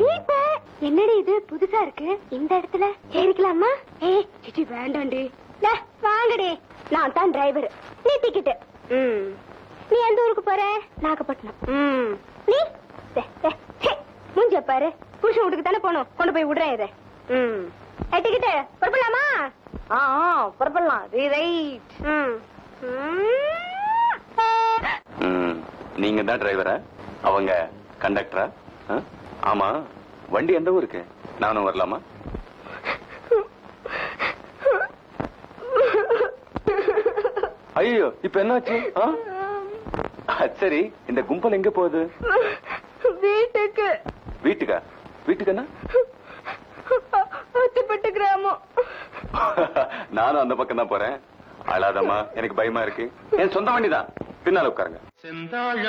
Jeep என்னடி இது புதுசா இருக்கு இந்த இடத்துல ஏறிக்கலாமா ஏய் சிச்சி வேண்டாண்டி லே, வாங்கடி நான் தான் டிரைவர் நீ டிக்கெட் ம் நீ எந்த ஊருக்கு போற நாகப்பட்டினம் ம் நீ டே, டே, ஹே, மூஞ்சிய பாரு புருஷன் வீட்டுக்கு தானே போகணும் கொண்டு போய் விடுறேன் இதை ம் ஏ டிக்கெட் புறப்படலாமா ஆ ஆ, புறப்படலாம் ரி ரைட் ம் ம். ம், நீங்க தான் டிரைவரா அவங்க கண்டக்டரா ஆ? ஆமா வண்டி எந்த ஊருக்கு நானும் வரலாமா ஐயோ இப்ப என்னாச்சு ஆ? ஆ, சரி இந்த கும்பல் எங்க போகுது வீட்டுக்கு வீட்டுக்கா வீட்டுக்கு என்ன அத்திப்பட்டு கிராமம் நானும் அந்த பக்கம் தான் போறேன் அழாதம்மா எனக்கு பயமா இருக்கு என் சொந்த வண்டி தான் பின்னால உட்காருங்க செந்தாழ